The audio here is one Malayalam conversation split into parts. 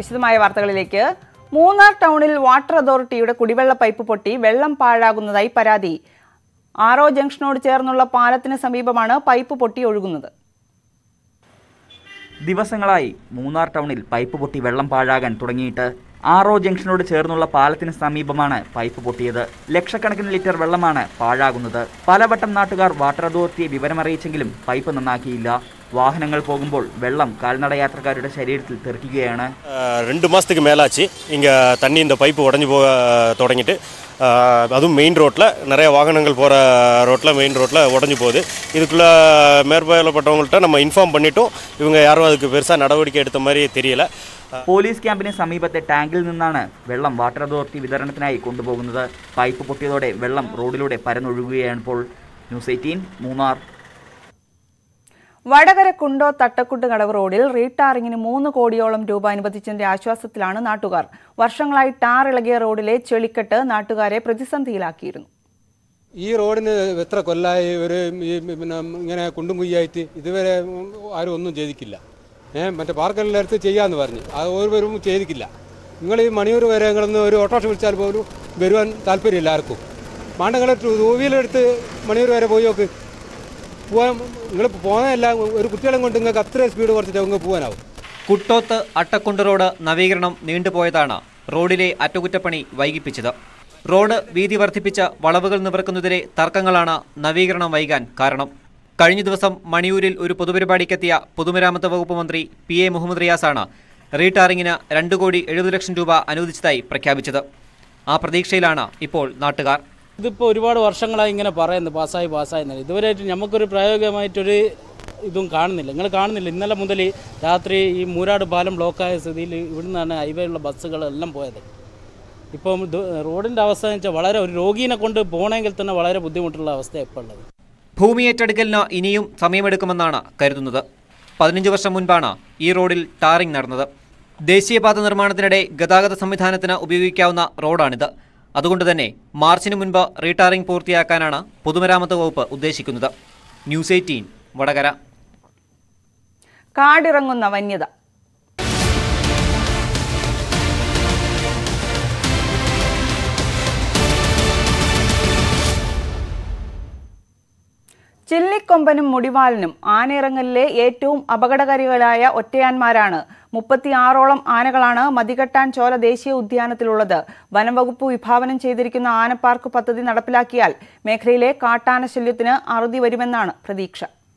വിശദമായ വാർത്തകളിലേക്ക് മൂന്നാർ ടൗണിൽ വാട്ടർ അതോറിറ്റിയുടെ കുടിവെള്ള പൈപ്പ് പൊട്ടി വെള്ളം പാഴാകുന്നതായി പരാതി ആറോ ജംഗ്ഷനോട് ചേർന്നുള്ള പാലത്തിന് സമീപമാണ് പൈപ്പ് പൊട്ടി ഒഴുകുന്നത് ദിവസങ്ങളായി മൂന്നാർ ടൗണിൽ പൈപ്പ് പൊട്ടി വെള്ളം പാഴാകാൻ തുടങ്ങിയിട്ട് ആറോ ജംഗ്ഷനോട് ചേർന്നുള്ള പാലത്തിന് സമീപമാണ് പൈപ്പ് പൊട്ടിയത് ലക്ഷക്കണക്കിന് ലിറ്റർ വെള്ളമാണ് പാഴാകുന്നത് പലവട്ടം നാട്ടുകാർ വാട്ടർ അതോറിറ്റിയെ വിവരമറിയിച്ചെങ്കിലും പൈപ്പ് നന്നാക്കിയില്ല വാഹനങ്ങൾ പോകുമ്പോൾ വെള്ളം കാൽനട യാത്രക്കാരുടെ ശരീരത്തിൽ തെറിക്കുകയാണ് ஆஹ் ரெண்டு மாதத்துக்கு மேலாச்சு இங்கே தண்ணி இந்த பைப்பு உடஞ்சி போக தொடங்கிட்டு ஆஹ் அதுவும் மெயின் ரோட்டில் நிறைய வாகனங்கள் போகிற ரோட்டில் மெயின் ரோட்டில் உடஞ்சி போகுது இதுக்குள்ளே மேற்பார்வையிடப்பட்டவங்கள்ட்ட நம்ம இன்ஃபார்ம் பண்ணிட்டோம் இவங்க யாரும் அதுக்கு பெருசாக நடவடிக்கை எடுத்த மாதிரி தெரியல പോലീസ് ക്യാമ്പിന് സമീപത്തെ ടാങ്കിൽ നിന്നാണ് വെള്ളം വാട്ടർ അതോറിറ്റി വിതരണത്തിനായി കൊണ്ടുപോകുന്നത് പൈപ്പ് പൊട്ടിയതോടെ വെള്ളം റോഡിലൂടെ പരന്നൊഴുകുകയാണ് ഇപ്പോൾ ന്യൂസ് എയ്റ്റീൻ മൂന്നാർ വടകര കുണ്ടോ തട്ടക്കുട്ട് കടവ് റോഡിൽ റീടാറിങ്ങിന് മൂന്ന് കോടിയോളം രൂപ അനുവദിച്ചതിന്റെ ആശ്വാസത്തിലാണ് നാട്ടുകാർ വർഷങ്ങളായി ടാർ ഇളകിയ റോഡിലെ ചെളിക്കെട്ട് നാട്ടുകാരെ പ്രതിസന്ധിയിലാക്കിയിരുന്നു ഈ റോഡിന് എത്ര കൊല്ലായി ഒരു ഈ പിന്നെ ഇങ്ങനെ കുണ്ടും കുയ്യായിട്ട് ഇതുവരെ ആരും ഒന്നും ചെയ്തിക്കില്ല ഏഹ് മറ്റേ പാർക്കെല്ലാം അടുത്ത് ചെയ്യാമെന്ന് പറഞ്ഞു അത് ഒരുവരും ചെയ്തിക്കില്ല നിങ്ങൾ ഈ മണിയൂർ വരെ നിങ്ങളൊന്ന് ഒരു ഓട്ടോറിക്ഷ വിളിച്ചാൽ പോലും വരുവാൻ താല്പര്യമില്ല ആർക്കും മാണ്ടങ്ങൾ ടൂ വീലറെടുത്ത് മണിയൂർ വരെ പോയി നോക്ക് പോകാൻ നിങ്ങൾ പോകുന്നതല്ല ഒരു കുട്ടികളെ കൊണ്ട് നിങ്ങൾക്ക് അത്ര സ്പീഡ് കുറച്ചിട്ട് അങ്ങ് പോകാനാവും കുട്ടോത്ത് അട്ടക്കുണ്ട് റോഡ് നവീകരണം നീണ്ടുപോയതാണ് റോഡിലെ അറ്റകുറ്റപ്പണി വൈകിപ്പിച്ചത് റോഡ് വീതി വർദ്ധിപ്പിച്ച് വളവുകൾ നിവർക്കുന്നതിലെ തർക്കങ്ങളാണ് നവീകരണം വൈകാൻ കാരണം കഴിഞ്ഞ ദിവസം മണിയൂരിൽ ഒരു പൊതുപരിപാടിക്കെത്തിയ പൊതുമരാമത്ത് വകുപ്പ് മന്ത്രി പി എ മുഹമ്മദ് റിയാസാണ് റീടാറിങ്ങിന് രണ്ട് കോടി എഴുപത് ലക്ഷം രൂപ അനുവദിച്ചതായി പ്രഖ്യാപിച്ചത് ആ പ്രതീക്ഷയിലാണ് ഇപ്പോൾ നാട്ടുകാർ ഇതിപ്പോൾ ഒരുപാട് വർഷങ്ങളായി ഇങ്ങനെ പറയുന്നു പാസ്സായി പാസ്സായി എന്നല്ല ഇതുവരെയായിട്ട് നമുക്കൊരു പ്രായോഗികമായിട്ടൊരു ഇതും കാണുന്നില്ല നിങ്ങൾ കാണുന്നില്ല ഇന്നലെ മുതൽ രാത്രി ഈ മൂരാട് പാലം ബ്ലോക്കായ സ്ഥിതിയിൽ ഇവിടുന്നാണ് ഹൈവേയിലുള്ള ബസ്സുകളെല്ലാം പോയത് ഇപ്പം ഇത് റോഡിൻ്റെ അവസ്ഥ എന്ന് വെച്ചാൽ വളരെ ഒരു രോഗീനെ കൊണ്ട് പോകണമെങ്കിൽ തന്നെ വളരെ ബുദ്ധിമുട്ടുള്ള അവസ്ഥയാണ് ഇപ്പോൾ ഉള്ളത് ഭൂമി ഏറ്റെടുക്കലിന് ഇനിയും സമയമെടുക്കുമെന്നാണ് കരുതുന്നത് പതിനഞ്ച് വർഷം മുൻപാണ് ഈ റോഡിൽ ടാറിംഗ് നടന്നത് ദേശീയപാത നിർമ്മാണത്തിനിടെ ഗതാഗത സംവിധാനത്തിന് ഉപയോഗിക്കാവുന്ന റോഡാണിത് അതുകൊണ്ട് തന്നെ മാർച്ചിന് മുൻപ് റീടാറിംഗ് പൂർത്തിയാക്കാനാണ് പൊതുമരാമത്ത് വകുപ്പ് ഉദ്ദേശിക്കുന്നത് ന്യൂസ് എയ്റ്റീൻ വടകര കാടിറങ്ങുന്ന വന്യത ചില്ലിക്കൊമ്പനും മുടിവാലിനും ആനയിറങ്ങലിലെ ഏറ്റവും അപകടകാരികളായ ഒറ്റയാന്മാരാണ് മുപ്പത്തിയാറോളം ആനകളാണ് മതികെട്ടാൻ ചോല ദേശീയ ഉദ്യാനത്തിലുള്ളത് വനം വകുപ്പ് വിഭാവനം ചെയ്തിരിക്കുന്ന ആനപ്പാർക്ക് പദ്ധതി നടപ്പിലാക്കിയാൽ മേഖലയിലെ കാട്ടാന ശല്യത്തിന് അറുതി വരുമെന്നാണ് പ്രതീക്ഷ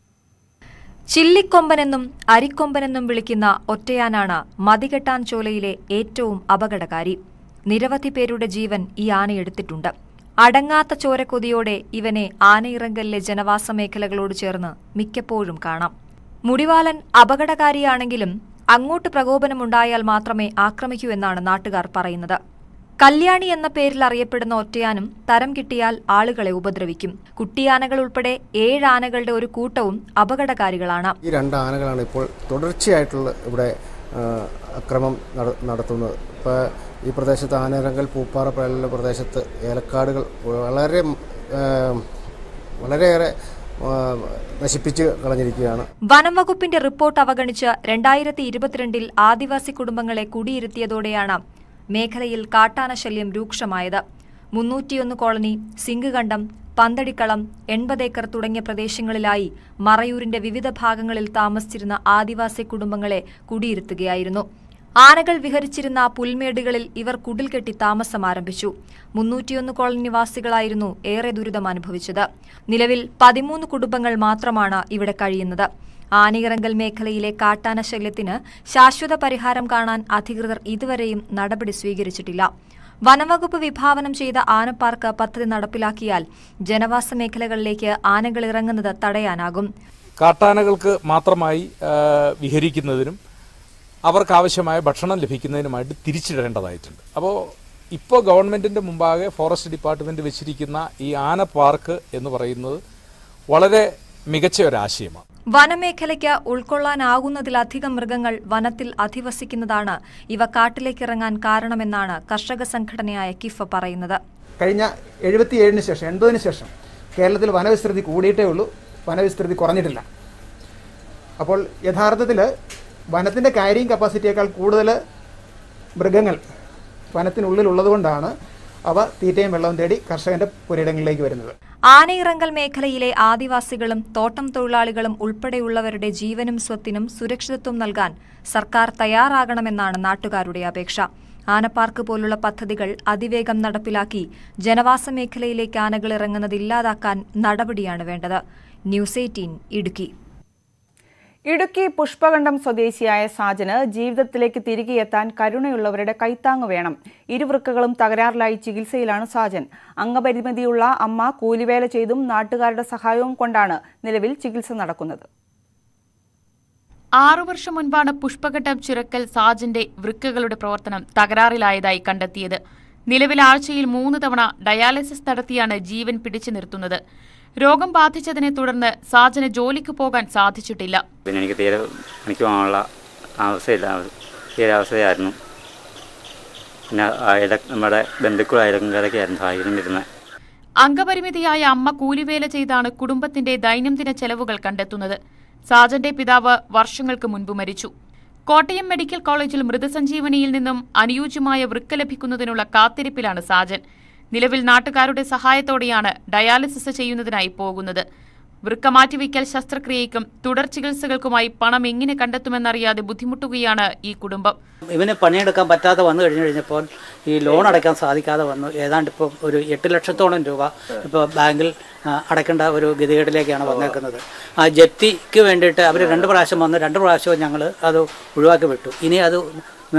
ചില്ലിക്കൊമ്പനെന്നും അരിക്കൊമ്പനെന്നും വിളിക്കുന്ന ഒറ്റയാനാണ് മതികെട്ടാൻ ചോലയിലെ ഏറ്റവും അപകടകാരി നിരവധി പേരുടെ ജീവൻ ഈ ആനയെടുത്തിട്ടുണ്ട് അടങ്ങാത്ത ചോരക്കൊതിയോടെ ഇവനെ ആനയിറങ്കലിലെ ജനവാസ മേഖലകളോട് ചേർന്ന് മിക്കപ്പോഴും കാണാം മുടിവാലൻ അപകടകാരിയാണെങ്കിലും അങ്ങോട്ട് പ്രകോപനമുണ്ടായാൽ മാത്രമേ ആക്രമിക്കൂ എന്നാണ് നാട്ടുകാർ പറയുന്നത് കല്യാണി എന്ന പേരിൽ അറിയപ്പെടുന്ന ഒറ്റയാനും തരം കിട്ടിയാൽ ആളുകളെ ഉപദ്രവിക്കും കുട്ടിയാനകൾ ഉൾപ്പെടെ ഏഴ് ആനകളുടെ ഒരു കൂട്ടവും അപകടകാരികളാണ് ഈ രണ്ട് ആനകളാണ് ഇപ്പോൾ തുടർച്ചയായിട്ടുള്ള ഇവിടെ ആ, അക്രമം നട- നടത്തുന്നത് ഇപ്പോൾ ഈ പ്രദേശത്ത് ആനയിറങ്കൽ പൂപ്പാറ പോലുള്ള പ്രദേശത്ത് ഏലക്കാടുകൾ വളരെ ആ, വളരെയേറെ ആ, നശിപ്പിച്ച് കളഞ്ഞിരിക്കുകയാണ് വനം വകുപ്പിന്റെ റിപ്പോർട്ട് അവഗണിച്ച് രണ്ടായിരത്തി ഇരുപത്തിരണ്ടിൽ ആദിവാസി കുടുംബങ്ങളെ കുടിയിരുത്തിയതോടെയാണ് മേഖലയിൽ കാട്ടാന ശല്യം രൂക്ഷമായത് മുന്നൂറ്റിയൊന്ന് കോളനി സിംഗുകണ്ടം പന്തടിക്കളം എൺപത് ഏക്കർ തുടങ്ങിയ പ്രദേശങ്ങളിലായി മറയൂരിന്റെ വിവിധ ഭാഗങ്ങളിൽ താമസിച്ചിരുന്ന ആദിവാസി കുടുംബങ്ങളെ കുടിയിരുത്തുകയായിരുന്നു ആനകൾ വിഹരിച്ചിരുന്ന പുൽമേടുകളിൽ ഇവർ കുടിൽ കെട്ടി താമസം ആരംഭിച്ചു മുന്നൂറ്റിയൊന്ന് കോളനി നിവാസികളായിരുന്നു ഏറെ ദുരിതം അനുഭവിച്ചത് നിലവിൽ പതിമൂന്ന് കുടുംബങ്ങൾ മാത്രമാണ് ഇവിടെ കഴിയുന്നത് ആനയിറങ്കൽ മേഖലയിലെ കാട്ടാന ശല്യത്തിന് ശാശ്വത പരിഹാരം കാണാൻ അധികൃതർ ഇതുവരെയും നടപടി സ്വീകരിച്ചിട്ടില്ല വനംവകുപ്പ് വിഭാവനം ചെയ്ത ആനപ്പാർക്ക് പദ്ധതി നടപ്പിലാക്കിയാൽ ജനവാസ മേഖലകളിലേക്ക് ആനകൾ ഇറങ്ങുന്നത് തടയാനാകും കാട്ടാനകൾക്ക് മാത്രമായി ആ, വിഹരിക്കുന്നതിനും അവർക്കാവശ്യമായ ഭക്ഷണം ലഭിക്കുന്നതിനുമായിട്ട് തിരിച്ചിടേണ്ടതായിട്ടുണ്ട് അപ്പോൾ ഇപ്പോൾ ഗവൺമെൻറ്റിൻ്റെ മുമ്പാകെ ഫോറസ്റ്റ് ഡിപ്പാർട്ട്മെൻറ്റ് വെച്ചിരിക്കുന്ന ഈ ആന പാർക്ക് എന്ന് പറയുന്നത് വളരെ മികച്ച ഒരാശയമാണ് വനമേഖലയ്ക്ക് ഉൾക്കൊള്ളാനാകുന്നതിലധികം മൃഗങ്ങൾ വനത്തിൽ അധിവസിക്കുന്നതാണ് ഇവ കാട്ടിലേക്കിറങ്ങാൻ കാരണമെന്നാണ് കർഷക സംഘടനയായ കിഫ പറയുന്നത് കഴിഞ്ഞ എഴുപത്തിയേഴിന് ശേഷം എൺപതിന് ശേഷം കേരളത്തിൽ വനവിസ്തൃതി കൂടിയിട്ടേ ഉള്ളൂ വനവിസ്തൃതി കുറഞ്ഞിട്ടില്ല അപ്പോൾ യഥാർത്ഥത്തിൽ വനത്തിൻ്റെ കാരിങ് കപ്പാസിറ്റിയേക്കാൾ കൂടുതൽ മൃഗങ്ങൾ വനത്തിനുള്ളിലുള്ളതുകൊണ്ടാണ് അവ തീറ്റയും വെള്ളവും തേടി കർഷകന്റെ പുരയിടങ്ങളിലേക്ക് വരുന്നത് ആനയിറങ്കൽ മേഖലയിലെ ആദിവാസികളും തോട്ടം തൊഴിലാളികളും ഉൾപ്പെടെയുള്ളവരുടെ ജീവനും സ്വത്തിനും സുരക്ഷിതത്വം നൽകാൻ സർക്കാർ തയ്യാറാകണമെന്നാണ് നാട്ടുകാരുടെ അപേക്ഷ ആനപ്പാർക്ക് പോലുള്ള പദ്ധതികൾ അതിവേഗം നടപ്പിലാക്കി ജനവാസ മേഖലയിലേക്ക് ആനകൾ ഇറങ്ങുന്നത് ഇല്ലാതാക്കാൻ നടപടിയാണ് വേണ്ടത് ന്യൂസ് എയ്റ്റീൻ ഇടുക്കി ഇടുക്കി പുഷ്പകണ്ഠം സ്വദേശിയായ സാജന് ജീവിതത്തിലേക്ക് തിരികെ എത്താൻ കരുണയുള്ളവരുടെ കൈത്താങ് വേണം ഇരുവൃക്കകളും തകരാറിലായി ചികിത്സയിലാണ് സാജൻ അംഗപരിമിതിയുള്ള അമ്മ കൂലിവേല ചെയ്തും നാട്ടുകാരുടെ സഹായവും കൊണ്ടാണ് നിലവിൽ ചികിത്സ നടക്കുന്നത് ആറു വർഷം മുൻപാണ് പുഷ്പഘട്ടം ചുരക്കൽ സാജന്റെ വൃക്കകളുടെ പ്രവർത്തനം തകരാറിലായതായി കണ്ടെത്തിയത് നിലവിൽ ആഴ്ചയിൽ മൂന്ന് തവണ ഡയാലിസിസ് നടത്തിയാണ് ജീവൻ പിടിച്ചു നിർത്തുന്നത് രോഗം ബാധിച്ചതിനെ തുടർന്ന് സാജന് ജോലിക്ക് പോകാൻ സാധിച്ചിട്ടില്ല പിന്നെ എനിക്ക് തീരെ പണിക്ക് പോകാനുള്ള അവസ്ഥയില്ല തീരെ അവസ്ഥയായിരുന്നു പിന്നെ അയല നമ്മുടെ ബന്ധുക്കളും അയലക്കാരൊക്കെയായിരുന്നു സഹായിച്ചിരുന്നത് അംഗപരിമിതിയായ അമ്മ കൂലിവേല ചെയ്താണ് കുടുംബത്തിന്റെ ദൈനംദിന ചെലവുകൾ കണ്ടെത്തുന്നത് സാജന്റെ പിതാവ് വർഷങ്ങൾക്ക് മുൻപ് മരിച്ചു കോട്ടയം മെഡിക്കൽ കോളേജിൽ മൃതസഞ്ജീവനിയിൽ നിന്നും അനുയോജ്യമായ വൃക്ക ലഭിക്കുന്നതിനുള്ള കാത്തിരിപ്പിലാണ് സാജൻ നിലവിൽ നാട്ടുകാരുടെ സഹായത്തോടെയാണ് ഡയാലിസിസ് ചെയ്യുന്നതിനായി പോകുന്നത് വൃക്ക മാറ്റിവയ്ക്കൽ ശസ്ത്രക്രിയയ്ക്കും തുടർ ചികിത്സകൾക്കുമായി പണം എങ്ങനെ കണ്ടെത്തുമെന്നറിയാതെ ബുദ്ധിമുട്ടുകയാണ് ഈ കുടുംബം ഇവന് പണിയെടുക്കാൻ പറ്റാതെ വന്നു കഴിഞ്ഞു കഴിഞ്ഞപ്പോൾ ഈ ലോൺ അടയ്ക്കാൻ സാധിക്കാതെ വന്നു ഏതാണ്ട് ഇപ്പോൾ ഒരു എട്ട് ലക്ഷത്തോളം രൂപ ഇപ്പോൾ ബാങ്കിൽ ആ, അടയ്ക്കേണ്ട ഒരു ഗതികേടിലേക്കാണ് വന്നേക്കുന്നത് ആ ജപ്തിക്ക് വേണ്ടിയിട്ട് അവർ രണ്ട് പ്രാവശ്യം വന്നു രണ്ട് പ്രാവശ്യവും ഞങ്ങൾ അത് ഒഴിവാക്കി വിട്ടു ഇനി അത് ആ,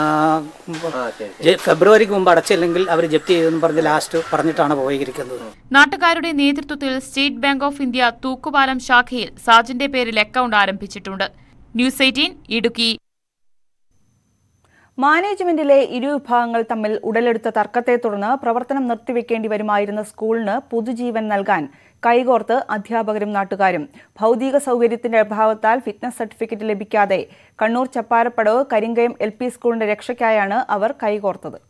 ജെ- ഫെബ്രുവരിക്ക് മുമ്പ് അടച്ചില്ലെങ്കിൽ അവർ ജപ്തി ചെയ്തെന്ന് പറഞ്ഞ് ലാസ്റ്റ് പറഞ്ഞിട്ടാണ് പോയിരിക്കുന്നത് നാട്ടുകാരുടെ നേതൃത്വത്തിൽ സ്റ്റേറ്റ് ബാങ്ക് ഓഫ് ഇന്ത്യ തൂക്കുപാലം ശാഖയിൽ സാജന്റെ പേരിൽ അക്കൗണ്ട് ആരംഭിച്ചിട്ടുണ്ട് ന്യൂസ് എയ്റ്റീൻ ഇടുക്കി മാനേജ്മെന്റിലെ ഇരുവിഭാഗങ്ങൾ തമ്മിൽ ഉടലെടുത്ത തർക്കത്തെ തുടർന്ന് പ്രവർത്തനം നിർത്തിവെക്കേണ്ടി വരുമായിരുന്ന സ്കൂളിന് പുതുജീവൻ നൽകാൻ കൈകോർത്ത് അധ്യാപകരും നാട്ടുകാരും ഭൗതിക സൗകര്യത്തിന്റെ അഭാവത്താൽ ഫിറ്റ്നസ് സർട്ടിഫിക്കറ്റ് ലഭിക്കാതെ കണ്ണൂർ ചപ്പാരപ്പടവ് കരിങ്കയം എൽ പി സ്കൂളിന്റെ രക്ഷയ്ക്കായാണ് അവർ കൈകോർത്തത്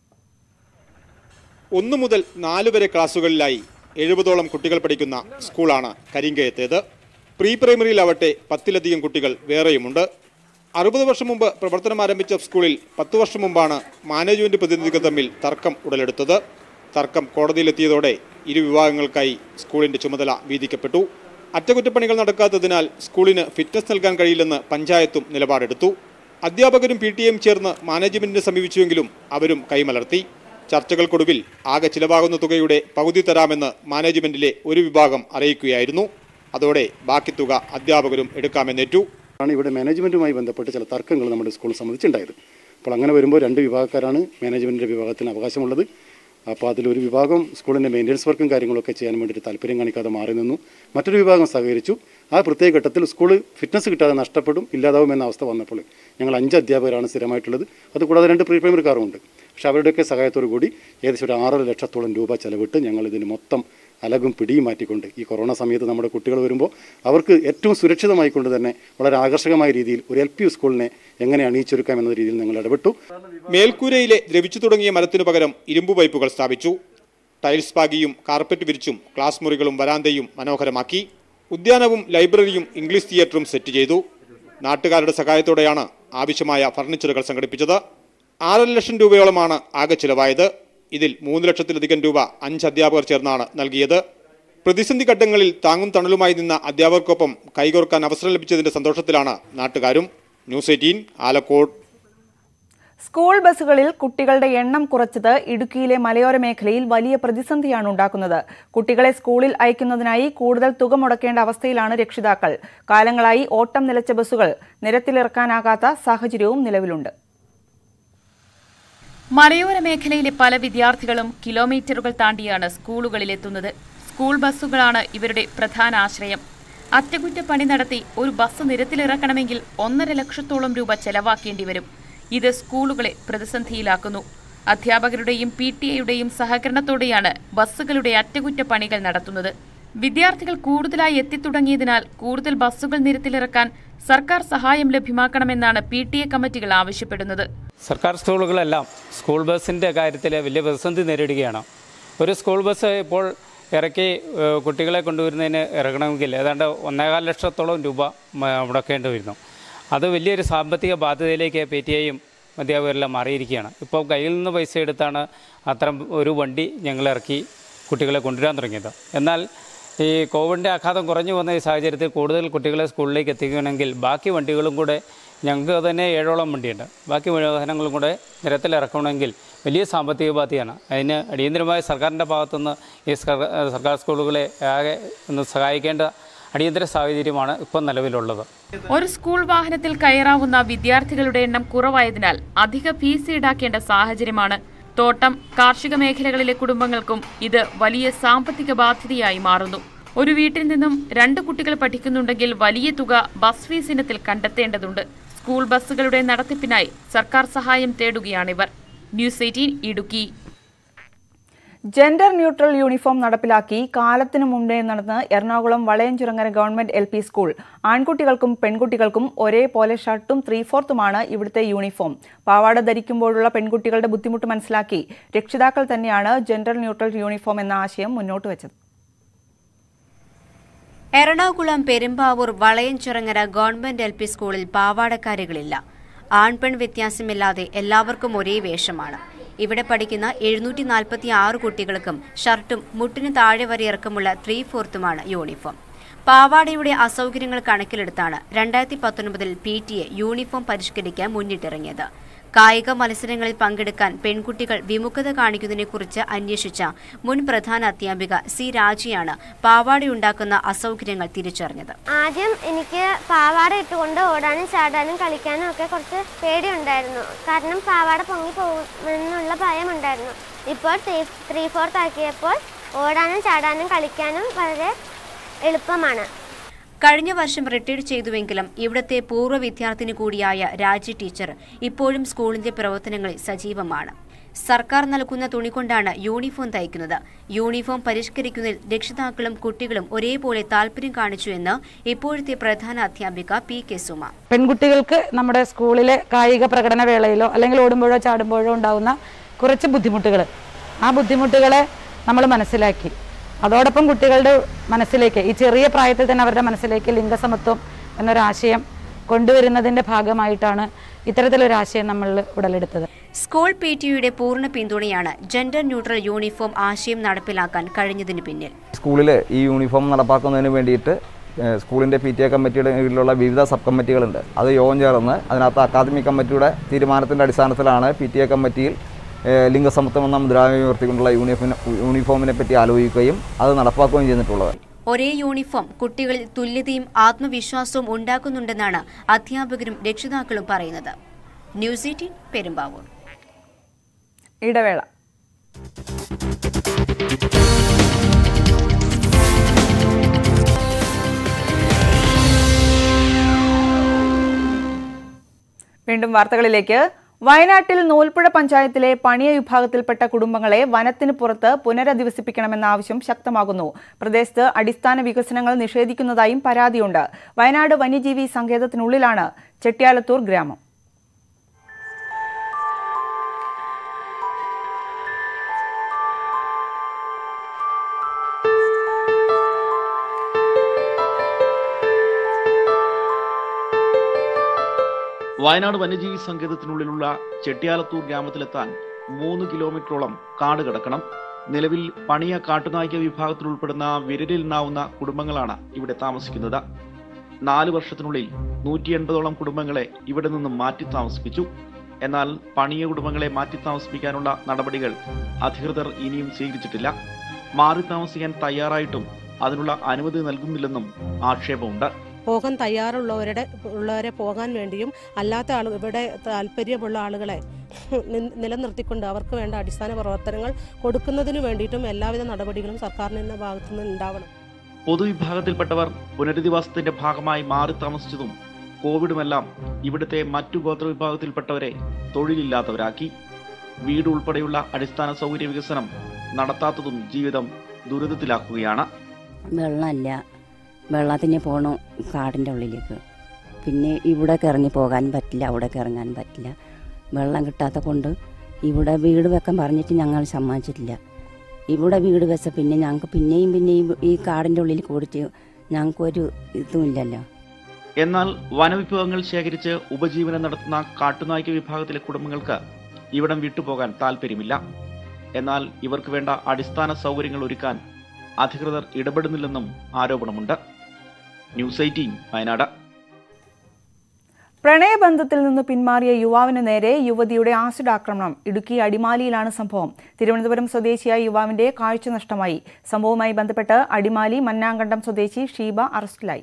ഒന്നു മുതൽ നാല് വരെ ക്ലാസുകളിലായി എഴുപതോളം കുട്ടികൾ പഠിക്കുന്ന സ്കൂളാണ് കരിങ്കയത്തേത് പ്രീ പ്രൈമറിയിലാവട്ടെ പത്തിലധികം കുട്ടികൾ വേറെയുമുണ്ട് അറുപത് വർഷം മുമ്പ് പ്രവർത്തനം ആരംഭിച്ച സ്കൂളിൽ പത്തു വർഷം മുമ്പാണ് മാനേജ്മെന്റ് പ്രതിനിധികൾ തമ്മിൽ തർക്കം ഉടലെടുത്തത് തർക്കം കോടതിയിലെത്തിയതോടെ ഇരു വിഭാഗങ്ങൾക്കായി സ്കൂളിന്റെ ചുമതല വീതിക്കപ്പെട്ടു അറ്റകുറ്റപ്പണികൾ നടക്കാത്തതിനാൽ സ്കൂളിന് ഫിറ്റ്നസ് നൽകാൻ കഴിയില്ലെന്ന് പഞ്ചായത്തും നിലപാടെടുത്തു അധ്യാപകരും പി ടി എം ചേർന്ന് മാനേജ്മെന്റിനെ സമീപിച്ചുവെങ്കിലും അവരും കൈമലർത്തി ചർച്ചകൾക്കൊടുവിൽ ആകെ ചിലവാകുന്ന തുകയുടെ പകുതി തരാമെന്ന് മാനേജ്മെന്റിലെ ഒരു വിഭാഗം അറിയിക്കുകയായിരുന്നു അതോടെ ബാക്കി തുക അധ്യാപകരും എടുക്കാമെന്നേറ്റു ആണ് ഇവിടെ മാനേജ്മെൻറ്റുമായി ബന്ധപ്പെട്ട് ചില തർക്കങ്ങൾ നമ്മുടെ സ്കൂളിനെ സംബന്ധിച്ചുണ്ടായത് അപ്പോൾ അങ്ങനെ വരുമ്പോൾ രണ്ട് വിഭാഗക്കാരാണ് മാനേജ്മെൻറ്റിൻ്റെ വിഭാഗത്തിന് അവകാശമുള്ളത് അപ്പോൾ അതിലൊരു വിഭാഗം സ്കൂളിൻ്റെ മെയിൻ്റനൻസ് വർക്കും കാര്യങ്ങളൊക്കെ ചെയ്യാൻ വേണ്ടിയിട്ട് താല്പര്യം കാണിക്കാതെ മാറി നിന്നു മറ്റൊരു വിഭാഗം സഹകരിച്ചു ആ പ്രത്യേക ഘട്ടത്തിൽ സ്കൂൾ ഫിറ്റ്നസ് കിട്ടാതെ നഷ്ടപ്പെടും ഇല്ലാതാവും എന്ന അവസ്ഥ വന്നപ്പോൾ ഞങ്ങൾ അഞ്ച് അധ്യാപകരാണ് സ്ഥിരമായിട്ടുള്ളത് അതുകൂടാതെ രണ്ട് പ്രീ പ്രൈമറിക്കാരുമുണ്ട് പക്ഷെ അവരുടെയൊക്കെ സഹായത്തോടു കൂടി ഏകദേശം ഒരു ആറര ലക്ഷത്തോളം രൂപ ചെലവിട്ട് ഞങ്ങൾ ഇതിന് മൊത്തം അലകും പിടിയും മാറ്റിക്കൊണ്ട് ഈ കൊറോണ സമയത്ത് നമ്മുടെ കുട്ടികൾ വരുമ്പോൾ അവർക്ക് ഏറ്റവും സുരക്ഷിതമായിക്കൊണ്ട് തന്നെ വളരെ ആകർഷകമായ രീതിയിൽ ഒരു എൽ പി സ്കൂളിനെ എങ്ങനെ അണിയിച്ചൊരുക്കാം എന്ന രീതിയിൽ ഞങ്ങൾ ഇടപെട്ടു മേൽക്കൂരയിലെ ദ്രവിച്ചു തുടങ്ങിയ മരത്തിനു പകരം ഇരുമ്പു പൈപ്പുകൾ സ്ഥാപിച്ചു ടൈൽസ് പാകിയും കാർപ്പറ്റ് വിരിച്ചും ക്ലാസ് മുറികളും വരാന്തയും മനോഹരമാക്കി ഉദ്യാനവും ലൈബ്രറിയും ഇംഗ്ലീഷ് തിയേറ്ററും സെറ്റ് ചെയ്തു നാട്ടുകാരുടെ സഹായത്തോടെയാണ് ആവശ്യമായ ഫർണിച്ചറുകൾ സംഘടിപ്പിച്ചത് ആറര ലക്ഷം രൂപയോളമാണ് ആകെ ചിലവായത് ഇതിൽ മൂന്ന് ലക്ഷത്തിലധികം രൂപ അഞ്ച് അധ്യാപകർ ചേർന്നാണ് നൽകിയത് പ്രതിസന്ധി ഘട്ടങ്ങളിൽ താങ്ങും തണലുമായി നിന്ന അധ്യാപകർക്കൊപ്പം കൈകോർക്കാൻ അവസരം ലഭിച്ചതിന്റെ സന്തോഷത്തിലാണ് നാട്ടുകാരും ന്യൂസ് എയ്റ്റീൻ ആലക്കോട് സ്കൂൾ ബസ്സുകളിൽ കുട്ടികളുടെ എണ്ണം കുറച്ചത് ഇടുക്കിയിലെ മലയോര മേഖലയിൽ വലിയ പ്രതിസന്ധിയാണ് ഉണ്ടാക്കുന്നത് കുട്ടികളെ സ്കൂളിൽ അയക്കുന്നതിനായി കൂടുതൽ തുക മുടക്കേണ്ട അവസ്ഥയിലാണ് രക്ഷിതാക്കൾ കാലങ്ങളായി ഓട്ടം നിലച്ച ബസ്സുകൾ നിരത്തിലിറക്കാനാകാത്ത സാഹചര്യവും നിലവിലുണ്ട് മലയോര മേഖലയിലെ പല വിദ്യാർത്ഥികളും കിലോമീറ്ററുകൾ താണ്ടിയാണ് സ്കൂളുകളിലെത്തുന്നത് സ്കൂൾ ബസ്സുകളാണ് ഇവരുടെ പ്രധാന ആശ്രയം അറ്റകുറ്റപ്പണി നടത്തി ഒരു ബസ് നിരത്തിലിറക്കണമെങ്കിൽ ഒന്നര ലക്ഷത്തോളം രൂപ ചെലവാക്കേണ്ടി വരും ഇത് സ്കൂളുകളെ പ്രതിസന്ധിയിലാക്കുന്നു അധ്യാപകരുടെയും പി ടി എയുടെയും സഹകരണത്തോടെയാണ് ബസ്സുകളുടെ അറ്റകുറ്റപ്പണികൾ നടത്തുന്നത് വിദ്യാർത്ഥികൾ കൂടുതലായി എത്തിത്തുടങ്ങിയതിനാൽ കൂടുതൽ ബസ്സുകൾ നിരത്തിലിറക്കാൻ സർക്കാർ സഹായം ലഭ്യമാക്കണമെന്നാണ് പി ടി എ കമ്മിറ്റികൾ ആവശ്യപ്പെടുന്നത് സർക്കാർ സ്കൂളുകളെല്ലാം സ്കൂൾ ബസ്സിൻ്റെ കാര്യത്തിൽ വലിയ പ്രതിസന്ധി നേരിടുകയാണ് ഒരു സ്കൂൾ ബസ് ഇപ്പോൾ ഇറക്കി ഏഹ്, കുട്ടികളെ കൊണ്ടുവരുന്നതിന് ഇറങ്ങണമെങ്കിൽ ഏതാണ്ട് ഒന്നേകാൽ ലക്ഷത്തോളം രൂപ മ- മുടക്കേണ്ടി വരുന്നു അത് വലിയൊരു സാമ്പത്തിക ബാധ്യതയിലേക്ക് പി ടി ഐയും അധ്യാപകരെല്ലാം മാറിയിരിക്കുകയാണ് ഇപ്പോൾ കയ്യിൽ നിന്ന് പൈസ എടുത്താണ് അത്തരം ഒരു വണ്ടി ഞങ്ങൾ ഇറക്കി കുട്ടികളെ കൊണ്ടുവരാൻ തുടങ്ങിയത് എന്നാൽ ഈ കോവിഡിൻ്റെ ആഘാതം കുറഞ്ഞു വന്ന ഈ സാഹചര്യത്തിൽ കൂടുതൽ കുട്ടികളെ സ്കൂളിലേക്ക് എത്തിക്കണമെങ്കിൽ ബാക്കി വണ്ടികളും കൂടെ ഞങ്ങൾക്ക് തന്നെ ഏഴോളം വണ്ടിയുണ്ട് ബാക്കി വാഹനങ്ങളും കൂടെ നിരത്തിലിറക്കണമെങ്കിൽ വലിയ സാമ്പത്തിക ബാധ്യതയാണ് അതിന് അടിയന്തരമായി സർക്കാരിൻ്റെ ഭാഗത്തുനിന്ന് ഈ സർക്കാർ സർക്കാർ സ്കൂളുകളെ ആകെ ഒന്ന് സഹായിക്കേണ്ട അടിയന്തര സാഹചര്യമാണ് ഇപ്പോൾ നിലവിലുള്ളത് ഒരു സ്കൂൾ വാഹനത്തിൽ കയറാവുന്ന വിദ്യാർത്ഥികളുടെ എണ്ണം കുറവായതിനാൽ അധിക ഫീസ് ഈടാക്കേണ്ട സാഹചര്യമാണ് തോട്ടം കാർഷിക മേഖലകളിലെ കുടുംബങ്ങൾക്കും ഇത് വലിയ സാമ്പത്തിക ബാധ്യതയായി മാറുന്നു ഒരു വീട്ടിൽ നിന്നും രണ്ട് കുട്ടികൾ പഠിക്കുന്നുണ്ടെങ്കിൽ വലിയ തുക ബസ് ഫീസ് ഇനത്തിൽ കണ്ടെത്തേണ്ടതുണ്ട് സ്കൂൾ ബസ്സുകളുടെ നടത്തിപ്പിനായി സർക്കാർ സഹായം തേടുകയാണിവർ news eighteen Idukki gender neutral uniform നടപ്പിലാക്കി കാലത്തിനു മുമ്പേ നടന്ന് Ernakulam Valayanchirangara government L P school ആൺകുട്ടികൾക്കും പെൺകുട്ടികൾക്കും ഒരേപോലെ ഷർട്ടും ത്രീ ഫോർത്തുമാണ് ഇവിടുത്തെ യൂണിഫോം പാവാട ധരിക്കുമ്പോഴുള്ള പെൺകുട്ടികളുടെ ബുദ്ധിമുട്ട് മനസ്സിലാക്കി രക്ഷിതാക്കൾ തന്നെയാണ് ജെൻഡർ ന്യൂട്രൽ യൂണിഫോം എന്ന ആശയം മുന്നോട്ട് വെച്ചത് Ernakulam Perumbavoor Valayanchirangara government L P സ്കൂളിൽ പാവാടക്കാരികളില്ല ആൺപെൺ വ്യത്യാസമില്ലാതെ എല്ലാവർക്കും ഒരേ വേഷമാണ് ഇവിടെ പഠിക്കുന്ന എഴുന്നൂറ്റി നാൽപ്പത്തി ആറ് കുട്ടികൾക്കും ഷർട്ടും മുട്ടിന് താഴെ വരെ ഇറക്കമുള്ള ത്രീ ഫോർത്തുമാണ് യൂണിഫോം പാവാടയുടെ അസൗകര്യങ്ങൾ കണക്കിലെടുത്താണ് രണ്ടായിരത്തി പത്തൊൻപതിൽ പി ടി എ യൂണിഫോം പരിഷ്കരിക്കാൻ മുന്നിട്ടിറങ്ങിയത് കായിക മത്സരങ്ങളിൽ പങ്കെടുക്കാൻ പെൺകുട്ടികൾ വിമുഖത കാണിക്കുന്നതിനെക്കുറിച്ച് അന്വേഷിച്ച മുൻ പ്രധാന അധ്യാപിക സി രാജിയാണ് പാവാടയുണ്ടാക്കുന്ന അസൗകര്യങ്ങൾ തിരിച്ചറിഞ്ഞത് ആദ്യം എനിക്ക് പാവാട ഇട്ടുകൊണ്ട് ഓടാനും ചാടാനും കളിക്കാനും ഒക്കെ കുറച്ച് പേടിയുണ്ടായിരുന്നു കാരണം പാവാട പൊങ്ങി പോകുമെന്നുള്ള ഭയമുണ്ടായിരുന്നു ഇപ്പോൾ ത്രീ ഫോർത്ത് ആക്കിയപ്പോൾ ഓടാനും ചാടാനും കളിക്കാനും വളരെ എളുപ്പമാണ് കഴിഞ്ഞ വർഷം റിട്ടയർഡ് ചെയ്തുവെങ്കിലും ഇവിടുത്തെ പൂർവ്വ വിദ്യാർത്ഥിനി കൂടിയായ രാജി ടീച്ചർ ഇപ്പോഴും സ്കൂളിന്റെ പ്രവർത്തനങ്ങളിൽ സജീവമാണ് സർക്കാർ നൽകുന്ന തുണി കൊണ്ടാണ് യൂണിഫോം തയ്ക്കുന്നത് യൂണിഫോം പരിഷ്കരിക്കുന്നതിൽ രക്ഷിതാക്കളും കുട്ടികളും ഒരേപോലെ താല്പര്യം കാണിച്ചു എന്ന് ഇപ്പോഴത്തെ പ്രധാന അധ്യാപിക പി കെ സുമ പെൺകുട്ടികൾക്ക് നമ്മുടെ സ്കൂളിലെ കായിക പ്രകടന വേളയിലോ അല്ലെങ്കിൽ ഓടുമ്പോഴോ ചാടുമ്പോഴോ ഉണ്ടാകുന്ന കുറച്ച് ബുദ്ധിമുട്ടുകൾ ആ ബുദ്ധിമുട്ടുകളെ നമ്മൾ മനസ്സിലാക്കി അതോടൊപ്പം കുട്ടികളുടെ മനസ്സിലേക്ക് ഈ ചെറിയ പ്രായത്തിൽ തന്നെ അവരുടെ മനസ്സിലേക്ക് ലിംഗസമത്വം എന്നൊരാശയം കൊണ്ടുവരുന്നതിൻ്റെ ഭാഗമായിട്ടാണ് ഇത്തരത്തിലൊരു ആശയം നമ്മൾ ഉടലെടുത്തത് സ്കൂൾ പി ടിയുടെ പൂർണ്ണ പിന്തുണയാണ് ജെൻഡർ ന്യൂട്രൽ യൂണിഫോം ആശയം നടപ്പിലാക്കാൻ കഴിഞ്ഞതിന് പിന്നിൽ സ്കൂളിൽ ഈ യൂണിഫോം നടപ്പാക്കുന്നതിന് വേണ്ടിയിട്ട് ഏഹ്, സ്കൂളിൻ്റെ പി ടി എ കമ്മിറ്റിയുടെ കീഴിലുള്ള വിവിധ സബ് കമ്മിറ്റികളുണ്ട് അത് യോഗം ചേർന്ന് അതിനകത്ത് അക്കാദമിക് കമ്മിറ്റിയുടെ തീരുമാനത്തിൻ്റെ അടിസ്ഥാനത്തിലാണ് പി ടി എ കമ്മിറ്റിയിൽ ഏഹ്, ലിംഗസമത്വം എന്ന മുദ്രാവാക്യം ഉയർത്തിക്കൊണ്ടുള്ള യൂണിഫോമിനെ യൂണിഫോമിനെ പറ്റി ആലോചിക്കുകയും അത് നടപ്പാക്കുകയും ചെയ്തിട്ടുള്ളത് ഒരേ യൂണിഫോം കുട്ടികളിൽ തുല്യതയും ആത്മവിശ്വാസവും ഉണ്ടാക്കുന്നുണ്ടെന്നാണ് അധ്യാപകരും രക്ഷിതാക്കളും പറയുന്നത് ന്യൂസ് എയ്റ്റീൻ പെരുമ്പാവൂർ ഇടവേള വീണ്ടും വാർത്തകളിലേക്ക് വയനാട്ടിൽ നൂൽപ്പുഴ പഞ്ചായത്തിലെ പണിയ വിഭാഗത്തിൽപ്പെട്ട കുടുംബങ്ങളെ വനത്തിന് പുറത്ത് പുനരധിവസിപ്പിക്കണമെന്ന ആവശ്യം ശക്തമാകുന്നു പ്രദേശത്ത് അടിസ്ഥാന വികസനങ്ങൾ നിഷേധിക്കുന്നതായും പരാതിയുണ്ട് വയനാട് വന്യജീവി സങ്കേതത്തിനുള്ളിലാണ് ചെട്ടിയാലത്തൂർ ഗ്രാമം വയനാട് വന്യജീവി സങ്കേതത്തിനുള്ളിലുള്ള ചെട്ടിയാലത്തൂർ ഗ്രാമത്തിലെത്താൻ മൂന്ന് കിലോമീറ്ററോളം കാട് കിടക്കണം നിലവിൽ പണിയ കാട്ടുനായ്ക്ക വിഭാഗത്തിൽ ഉൾപ്പെടുന്ന വിരലിലെണ്ണാവുന്ന കുടുംബങ്ങളാണ് ഇവിടെ താമസിക്കുന്നത് നാല് വർഷത്തിനുള്ളിൽ നൂറ്റി എൺപതോളം കുടുംബങ്ങളെ ഇവിടെ നിന്നും മാറ്റി താമസിപ്പിച്ചു എന്നാൽ പണിയ കുടുംബങ്ങളെ മാറ്റി താമസിപ്പിക്കാനുള്ള നടപടികൾ അധികൃതർ ഇനിയും സ്വീകരിച്ചിട്ടില്ല മാറി താമസിക്കാൻ തയ്യാറായിട്ടും അതിനുള്ള അനുമതി നൽകുന്നില്ലെന്നും ആക്ഷേപമുണ്ട് പോകാൻ തയ്യാറുള്ളവരുടെ ഉള്ളവരെ പോകാൻ വേണ്ടിയും അല്ലാത്ത ആൾ ഇവിടെ താല്പര്യമുള്ള ആളുകളെ നി- നിലനിർത്തിക്കൊണ്ട് അവർക്ക് വേണ്ട അടിസ്ഥാന പ്രവർത്തനങ്ങൾ കൊടുക്കുന്നതിന് വേണ്ടിയിട്ടും എല്ലാവിധ നടപടികളും സർക്കാരിൻ്റെ ഭാഗത്തു നിന്ന് ഉണ്ടാവണം പൊതുവിഭാഗത്തിൽപ്പെട്ടവർ പുനരധിവാസത്തിന്റെ ഭാഗമായി മാറി താമസിച്ചതും കോവിഡുമെല്ലാം ഇവിടുത്തെ മറ്റു ഗോത്രവിഭാഗത്തിൽപ്പെട്ടവരെ തൊഴിലില്ലാത്തവരാക്കി വീട് ഉൾപ്പെടെയുള്ള അടിസ്ഥാന സൗകര്യ വികസനം നടത്താത്തതും ജീവിതം ദുരിതത്തിലാക്കുകയാണ് വെള്ളമില്ല വെള്ളത്തിന് പോകണം കാടിൻ്റെ ഉള്ളിലേക്ക് പിന്നെ ഇവിടേക്ക് ഇറങ്ങി പോകാൻ പറ്റില്ല അവിടേക്ക് ഇറങ്ങാൻ പറ്റില്ല വെള്ളം കിട്ടാത്ത കൊണ്ട് ഇവിടെ വീട് വെക്കാൻ പറഞ്ഞിട്ട് ഞങ്ങൾ സമ്മതിച്ചിട്ടില്ല ഇവിടെ വീട് വെച്ച പിന്നെ ഞങ്ങൾക്ക് പിന്നെയും പിന്നെയും ഈ കാടിൻ്റെ ഉള്ളിൽ കൂടിച്ച് ഞങ്ങൾക്കൊരു ഇതുമില്ലല്ലോ എന്നാൽ വനവിഭവങ്ങൾ ശേഖരിച്ച് ഉപജീവനം നടത്തുന്ന കാട്ടുനായ്ക്ക വിഭാഗത്തിലെ കുടുംബങ്ങൾക്ക് ഇവിടം വിട്ടുപോകാൻ താല്പര്യമില്ല എന്നാൽ ഇവർക്ക് വേണ്ട അടിസ്ഥാന സൗകര്യങ്ങൾ ഒരുക്കാൻ അധികൃതർ ഇടപെടുന്നില്ലെന്നും ആരോപണമുണ്ട് ന്യൂസ് എയ്റ്റീൻ വയനാട് പ്രണയബന്ധത്തിൽ നിന്ന് പിന്മാറിയ യുവാവിന് നേരെ യുവതിയുടെ ആസിഡ് ആക്രമണം ഇടുക്കി അടിമാലിയിലാണ് സംഭവം തിരുവനന്തപുരം സ്വദേശിയായ യുവാവിന്റെ കാഴ്ച നഷ്ടമായി സംഭവവുമായി ബന്ധപ്പെട്ട് അടിമാലി മന്നാങ്കണ്ടം സ്വദേശി ഷീബ അറസ്റ്റിലായി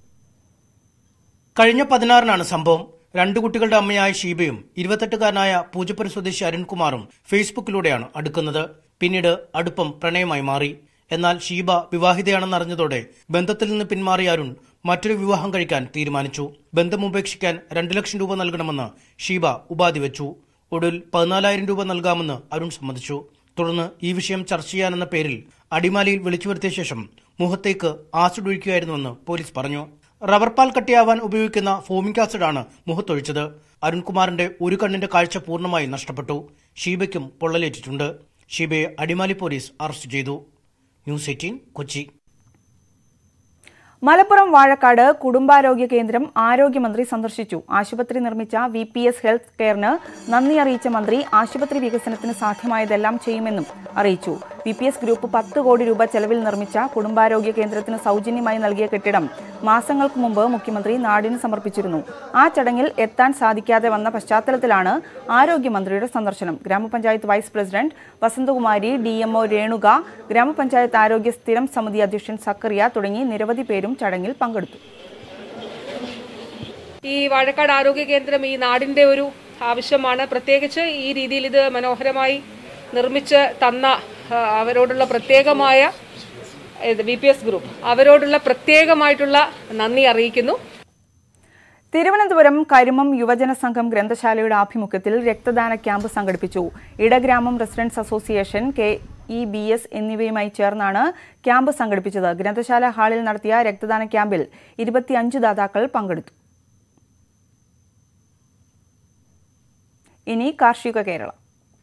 കഴിഞ്ഞ പതിനാറിനാണ് സംഭവം രണ്ടു കുട്ടികളുടെ അമ്മയായ ഷീബയും ഇരുപത്തെട്ടുകാരനായ പൂജപ്പുര സ്വദേശി അരുൺകുമാറും ഫേസ്ബുക്കിലൂടെയാണ് അടുക്കുന്നത് പിന്നീട് അടുപ്പം പ്രണയമായി മാറി എന്നാൽ ഷീബ വിവാഹിതയാണെന്നറിഞ്ഞതോടെ ബന്ധത്തിൽ നിന്ന് പിന്മാറിയ അരുൺ മറ്റൊരു വിവാഹം കഴിക്കാൻ തീരുമാനിച്ചു ബന്ധം ഉപേക്ഷിക്കാൻ രണ്ടു ലക്ഷം രൂപ നൽകണമെന്ന് ഷീബ ഉപാധി വെച്ചു ഒടുവിൽ പതിനാലായിരം രൂപ നൽകാമെന്ന് അരുൺ സമ്മതിച്ചു തുടർന്ന് ഈ വിഷയം ചർച്ച ചെയ്യാനെന്ന പേരിൽ അടിമാലിയിൽ വിളിച്ചു വരുത്തിയ ശേഷം മുഖത്തേക്ക് ആസിഡ് ഒഴിക്കുകയായിരുന്നുവെന്ന് പോലീസ് പറഞ്ഞു റബ്ബർ പാൽ കട്ടിയാവാൻ ഉപയോഗിക്കുന്ന ഫോമിക് ആസിഡാണ് മുഖത്തൊഴിച്ചത് അരുൺകുമാറിന്റെ ഒരു കണ്ണിന്റെ കാഴ്ച പൂർണ്ണമായി നഷ്ടപ്പെട്ടു ഷീബയ്ക്കും പൊള്ളലേറ്റിട്ടുണ്ട് ഷീബയെ അടിമാലി പോലീസ് അറസ്റ്റ് ചെയ്തു ന്യൂസ് എയ്റ്റീൻ കൊച്ചി മലപ്പുറം വാഴക്കാട് കുടുംബാരോഗ്യ കേന്ദ്രം ആരോഗ്യമന്ത്രി സന്ദർശിച്ചു ആശുപത്രി നിർമ്മിച്ച വി പി എസ് ഹെൽത്ത് കെയറിന് നന്ദി അറിയിച്ച മന്ത്രി ആശുപത്രി വികസനത്തിന് സാധ്യമായതെല്ലാം ചെയ്യുമെന്നും അറിയിച്ചു വി പി എസ് ഗ്രൂപ്പ് പത്ത് കോടി രൂപ ചെലവിൽ നിർമ്മിച്ച കുടുംബാരോഗ്യ കേന്ദ്രത്തിന് സൗജന്യമായി നൽകിയ കെട്ടിടം മാസങ്ങൾക്ക് മുമ്പ് മുഖ്യമന്ത്രി നാടിന് സമർപ്പിച്ചിരുന്നു ആ ചടങ്ങിൽ എത്താൻ സാധിക്കാതെ വന്ന പശ്ചാത്തലത്തിലാണ് ആരോഗ്യമന്ത്രിയുടെ സന്ദർശനം ഗ്രാമപഞ്ചായത്ത് vice president Vasanthakumari D MO Renuka ഗ്രാമപഞ്ചായത്ത് ആരോഗ്യ സ്ഥിരം സമിതി അധ്യക്ഷൻ സക്കറിയ തുടങ്ങി നിരവധി പേരും ചടങ്ങിൽ പങ്കെടുത്തു ഈ വാഴക്കാട് ആരോഗ്യ കേന്ദ്രം ഈ നാടിൻ്റെ ഒരു ആവശ്യമാണ് പ്രത്യേകിച്ച് ഈ രീതിയിൽ ഇത് മനോഹരമായി നിർമ്മിച്ച് തന്ന ആ, അവരോടുള്ള പ്രത്യേകമായ വി പി എസ് ഗ്രൂപ്പ് അവരോടുള്ള പ്രത്യേകമായിട്ടുള്ള നന്ദി അറിയിക്കുന്നു തിരുവനന്തപുരം കരിമം യുവജന സംഘം ഗ്രന്ഥശാലയുടെ ആഭിമുഖ്യത്തിൽ രക്തദാന ക്യാമ്പ് സംഘടിപ്പിച്ചു Idagramam residents association K E B S എന്നിവയുമായി ചേർന്നാണ് ക്യാമ്പ് സംഘടിപ്പിച്ചത് ഗ്രന്ഥശാല ഹാളിൽ നടത്തിയ രക്തദാന ക്യാമ്പിൽ ഇരുപത്തിയഞ്ച് ദാതാക്കൾ പങ്കെടുത്തു ഇനി കാർഷിക കേരളം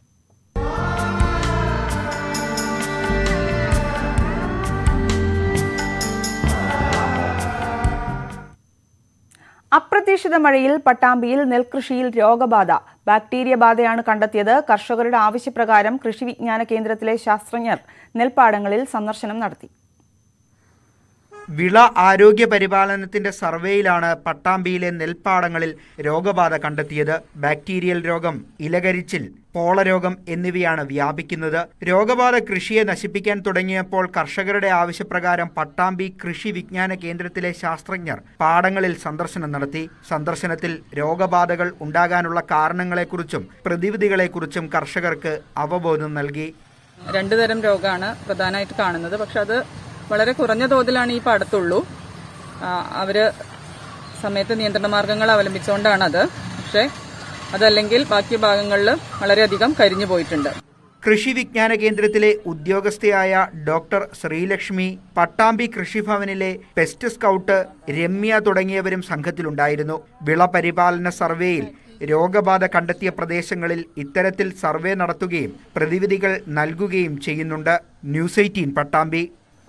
അപ്രതീക്ഷിത മഴയിൽ പട്ടാമ്പിയിൽ നെൽകൃഷിയിൽ രോഗബാധ ബാക്ടീരിയ ബാധയാണ് കണ്ടെത്തിയത് കർഷകരുടെ ആവശ്യപ്രകാരം കൃഷി വിജ്ഞാന കേന്ദ്രത്തിലെ ശാസ്ത്രജ്ഞർ നെൽപ്പാടങ്ങളിൽ സന്ദർശനം നടത്തി വിള ആരോഗ്യ പരിപാലനത്തിന്റെ സർവേയിലാണ് പട്ടാമ്പിയിലെ നെൽപ്പാടങ്ങളിൽ രോഗബാധ കണ്ടെത്തിയത് ബാക്ടീരിയൽ രോഗം ഇലകരിച്ചിൽ പോളരോഗം എന്നിവയാണ് വ്യാപിക്കുന്നത് രോഗബാധ കൃഷിയെ നശിപ്പിക്കാൻ തുടങ്ങിയപ്പോൾ കർഷകരുടെ ആവശ്യപ്രകാരം പട്ടാമ്പി കൃഷി വിജ്ഞാന കേന്ദ്രത്തിലെ ശാസ്ത്രജ്ഞർ പാടങ്ങളിൽ സന്ദർശനം നടത്തി സന്ദർശനത്തിൽ രോഗബാധകൾ ഉണ്ടാകാനുള്ള കാരണങ്ങളെക്കുറിച്ചും പ്രതിവിധികളെക്കുറിച്ചും കർഷകർക്ക് അവബോധം നൽകി രണ്ട് തരം രോഗമാണ് പ്രധാനമായിട്ട് കാണുന്നത് പക്ഷെ അത് വളരെ കുറഞ്ഞ തോതിലാണ് ഈ പാടത്തുള്ളൂ ആ, അവര് സമയത്ത് നിയന്ത്രണ മാർഗങ്ങൾ അവലംബിച്ചുകൊണ്ടാണ് അത് പക്ഷേ അതല്ലെങ്കിൽ ബാക്കി ഭാഗങ്ങളിൽ വളരെയധികം കരിഞ്ഞു പോയിട്ടുണ്ട് കൃഷി വിജ്ഞാന കേന്ദ്രത്തിലെ ഉദ്യോഗസ്ഥയായ ഡോക്ടർ ശ്രീലക്ഷ്മി പട്ടാമ്പി കൃഷിഭവനിലെ പെസ്റ്റ് സ്കൗട്ട് രമ്യ തുടങ്ങിയവരും സംഘത്തിലുണ്ടായിരുന്നു വിള പരിപാലന സർവേയിൽ രോഗബാധ കണ്ടെത്തിയ പ്രദേശങ്ങളിൽ ഇത്തരത്തിൽ സർവേ നടത്തുകയും പ്രതിവിധികൾ നൽകുകയും ചെയ്യുന്നുണ്ട് ന്യൂസ് എയ്റ്റീൻ പട്ടാമ്പി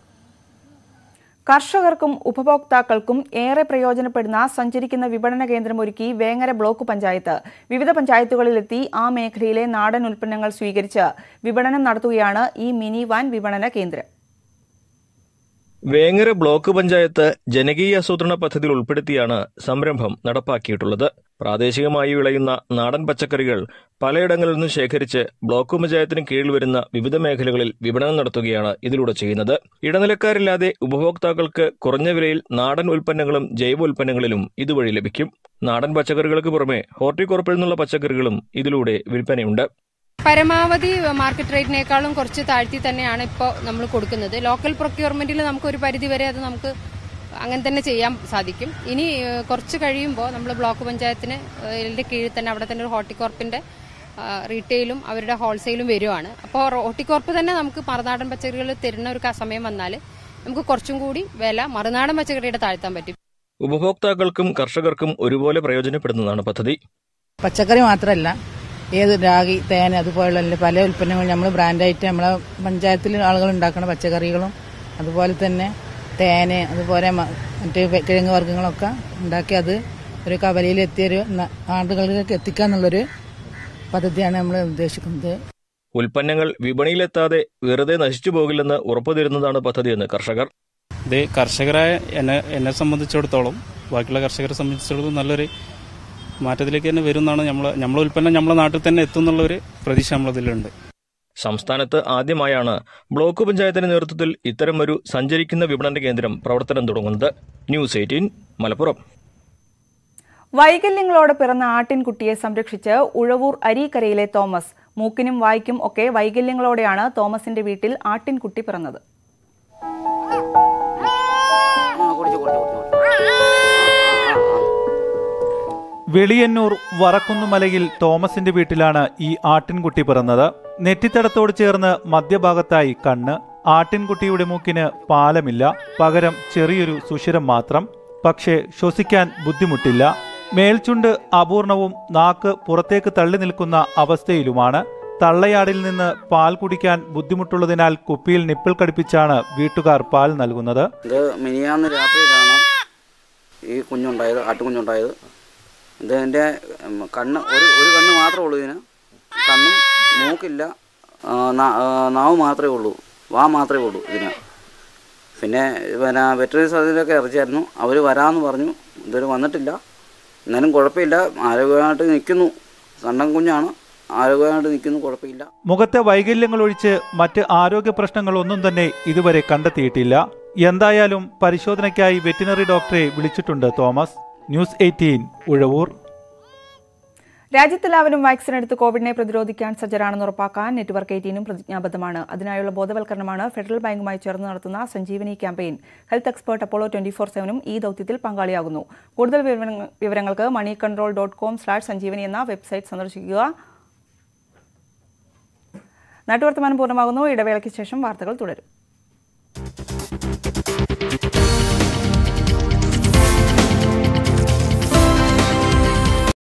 കർഷകർക്കും ഉപഭോക്താക്കൾക്കും ഏറെ പ്രയോജനപ്പെടുന്ന സഞ്ചരിക്കുന്ന വിപണന കേന്ദ്രമൊരുക്കി വേങ്ങര ബ്ലോക്ക് പഞ്ചായത്ത് വിവിധ പഞ്ചായത്തുകളിലെത്തി ആ മേഖലയിലെ നാടൻ ഉൽപ്പന്നങ്ങൾ സ്വീകരിച്ച് വിപണനം നടത്തുകയാണ് ഈ മിനി വാൻ വിപണന കേന്ദ്രം വേങ്ങര ബ്ലോക്ക് പഞ്ചായത്ത് ജനകീയ ആസൂത്രണ പദ്ധതിയിൽ ഉൾപ്പെടുത്തിയാണ് സംരംഭം നടപ്പാക്കിയിട്ടുള്ളത് പ്രാദേശികമായി വിളയുന്ന നാടൻ പച്ചക്കറികൾ പലയിടങ്ങളിൽ നിന്നും ശേഖരിച്ച് ബ്ലോക്ക് പഞ്ചായത്തിന് കീഴിൽ വരുന്ന വിവിധ മേഖലകളിൽ വിപണനം നടത്തുകയാണ് ഇതിലൂടെ ചെയ്യുന്നത് ഇടനിലക്കാരില്ലാതെ ഉപഭോക്താക്കൾക്ക് കുറഞ്ഞ വിലയിൽ നാടൻ ഉൽപ്പന്നങ്ങളും ജൈവ ഉൽപ്പന്നങ്ങളിലും ഇതുവഴി ലഭിക്കും നാടൻ പച്ചക്കറികൾക്ക് പുറമെ ഹോർട്ടികോർപ്പിൽ നിന്നുള്ള പച്ചക്കറികളും ഇതിലൂടെ വിൽപ്പനയുണ്ട് പരമാവധി മാർക്കറ്റ് റേറ്റിനേക്കാളും കുറച്ച് താഴ്ത്തി തന്നെയാണ് ഇപ്പോൾ നമ്മൾ കൊടുക്കുന്നത് ലോക്കൽ പ്രൊക്യൂർമെന്റിൽ നമുക്ക് ഒരു പരിധി വരെ അത് നമുക്ക് അങ്ങനെ തന്നെ ചെയ്യാൻ സാധിക്കും ഇനി ഏഹ്, കുറച്ച് കഴിയുമ്പോൾ നമ്മൾ ബ്ലോക്ക് പഞ്ചായത്തിന് ഏഹ്, ഇതിന്റെ കീഴിൽ തന്നെ അവിടെ തന്നെ ഒരു ഹോർട്ടികോർപ്പിന്റെ ആ, റീറ്റെയിലും അവരുടെ ഹോൾസെയിലും വരുവാണ് അപ്പോൾ ഹോർട്ടികോർപ്പ് തന്നെ നമുക്ക് മറുനാടൻ പച്ചക്കറികൾ തരുന്ന ഒരു ക- സമയം വന്നാൽ നമുക്ക് കുറച്ചും കൂടി വില മറുനാടൻ പച്ചക്കറിയുടെ താഴ്ത്താൻ പറ്റും ഉപഭോക്താക്കൾക്കും കർഷകർക്കും ഒരുപോലെ പ്രയോജനപ്പെടുന്നതാണ് പദ്ധതി പച്ചക്കറി മാത്രമല്ല ഏത് രാഗി തേൻ അതുപോലുള്ള പല ഉൽപ്പന്നങ്ങളും നമ്മൾ ബ്രാൻഡായിട്ട് നമ്മളെ പഞ്ചായത്തിൽ ആളുകൾ ഉണ്ടാക്കുന്ന പച്ചക്കറികളും അതുപോലെ തന്നെ തേന് അതുപോലെ മ- മറ്റ് വെ- കിഴങ്ങ് വർഗ്ഗങ്ങളൊക്കെ ഉണ്ടാക്കി അത് ഒരു കവലയിൽ എത്തിയൊരു ന- ആളുകളിലേക്ക് എത്തിക്കുക എന്നുള്ളൊരു പദ്ധതിയാണ് നമ്മൾ ഉദ്ദേശിക്കുന്നത് ഉൽപ്പന്നങ്ങൾ വിപണിയിലെത്താതെ വെറുതെ നശിച്ചു പോകില്ലെന്ന് ഉറപ്പുതരുന്നതാണ് പദ്ധതിയെന്ന് കർഷകർ ഇത് കർഷകരായ എന്നെ എന്നെ സംബന്ധിച്ചിടത്തോളം ബാക്കിയുള്ള കർഷകരെ സംബന്ധിച്ചിടത്തോളം നല്ലൊരു മാറ്റത്തിലേക്ക് തന്നെ വരുമെന്നാണ് നമ്മൾ നമ്മളെ ഉൽപ്പന്നം നമ്മളെ നാട്ടിൽ തന്നെ എത്തുമെന്നുള്ളൊരു പ്രതീക്ഷ നമ്മളതിലുണ്ട് സംസ്ഥാനത്ത് ആദ്യമായാണ് ബ്ലോക്ക് പഞ്ചായത്തിന്റെ നേതൃത്വത്തിൽ ഇത്തരമൊരു സഞ്ചരിക്കുന്ന വിപണന കേന്ദ്രം പ്രവർത്തനം തുടങ്ങുന്നത് ന്യൂസ് എയ്റ്റീൻ മലപ്പുറം വൈകല്യങ്ങളോടെ പിറന്ന ആട്ടിൻകുട്ടിയെ സംരക്ഷിച്ച് ഉഴവൂർ അരീക്കരയിലെ തോമസ് മൂക്കിനും വായ്ക്കും ഒക്കെ വൈകല്യങ്ങളോടെയാണ് തോമസിന്റെ വീട്ടിൽ ആട്ടിൻകുട്ടി പിറന്നത് വെളിയന്നൂർ വറക്കുന്നുമലയിൽ തോമസിന്റെ വീട്ടിലാണ് ഈ ആട്ടിൻകുട്ടി പിറന്നത് നെറ്റിത്തടത്തോട് ചേർന്ന് മധ്യഭാഗത്തായി കണ്ണ് ആട്ടിൻകുട്ടിയുടെ മൂക്കിന് പാലമില്ല പകരം ചെറിയൊരു സുഷിരം മാത്രം പക്ഷേ ശ്വസിക്കാൻ ബുദ്ധിമുട്ടില്ല മേൽചുണ്ട് അപൂർണവും നാക്ക് പുറത്തേക്ക് തള്ളി നിൽക്കുന്ന അവസ്ഥയിലുമാണ് തള്ളയാടിൽ നിന്ന് പാൽ കുടിക്കാൻ ബുദ്ധിമുട്ടുള്ളതിനാൽ കുപ്പിയിൽ നിപ്പിൾ കടിപ്പിച്ചാണ് വീട്ടുകാർ പാൽ നൽകുന്നത് ഇത് മിനിയാന്ന് രാത്രിയിലാണ് ഈ കുഞ്ഞുണ്ടായത് ആട്ടുകുഞ്ഞുണ്ടായത് ഇതിൻ്റെ ഉം, കണ്ണ് ഒരു ഒരു കണ്ണ് മാത്രമേ ഉള്ളൂ ഇതിന് കണ്ണും മൂക്കില്ല ആ, നാ- ആ, നാവ് മാത്രമേ ഉള്ളൂ വാ മാത്രമേ ഉള്ളൂ ഇതിന് പിന്നെ പിന്നെ വെറ്ററിനറി സർജറിയിലൊക്കെ ഇറച്ചിയായിരുന്നു അവർ വരാമെന്ന് പറഞ്ഞു ഇതുവരെ വന്നിട്ടില്ല എന്നാലും കുഴപ്പമില്ല ആരോഗ്യമായിട്ട് നിൽക്കുന്നു കണ്ണൻ കുഞ്ഞാണ് ആരോഗ്യമായിട്ട് നിൽക്കുന്നു കുഴപ്പമില്ല മുഖത്തെ വൈകല്യങ്ങൾ ഒഴിച്ച് മറ്റ് ആരോഗ്യ പ്രശ്നങ്ങളൊന്നും തന്നെ ഇതുവരെ കണ്ടെത്തിയിട്ടില്ല എന്തായാലും പരിശോധനയ്ക്കായി വെറ്റിനറി ഡോക്ടറെ വിളിച്ചിട്ടുണ്ട് തോമസ് ന്യൂസ് എയ്റ്റീൻ ഉഴവൂർ രാജ്യത്തെല്ലാവരും വാക്സിൻ എടുത്ത് കോവിഡിനെ പ്രതിരോധിക്കാൻ സജ്ജരാണെന്ന് ഉറപ്പാക്കാൻ നെറ്റ്വർക്ക് എയ്റ്റീനും പ്രതിജ്ഞാബദ്ധമാണ് അതിനായുള്ള ബോധവൽക്കരണമാണ് ഫെഡറൽ ബാങ്കുമായി ചേർന്ന് നടത്തുന്ന Sanjeevani campaign health expert Apollo twenty four സെവനും ഈ ദൌത്യത്തിൽ പങ്കാളിയാകുന്നു കൂടുതൽ വിവരങ്ങ- വിവരങ്ങൾക്ക് money control dot com slash Sanjeevani എന്ന വെബ്സൈറ്റ് സന്ദർശിക്കുക നാട്ടുവർത്തമാനം പൂർണ്ണമാകുന്നു ഇടവേളയ്ക്ക് ശേഷം വാർത്തകൾ തുടരും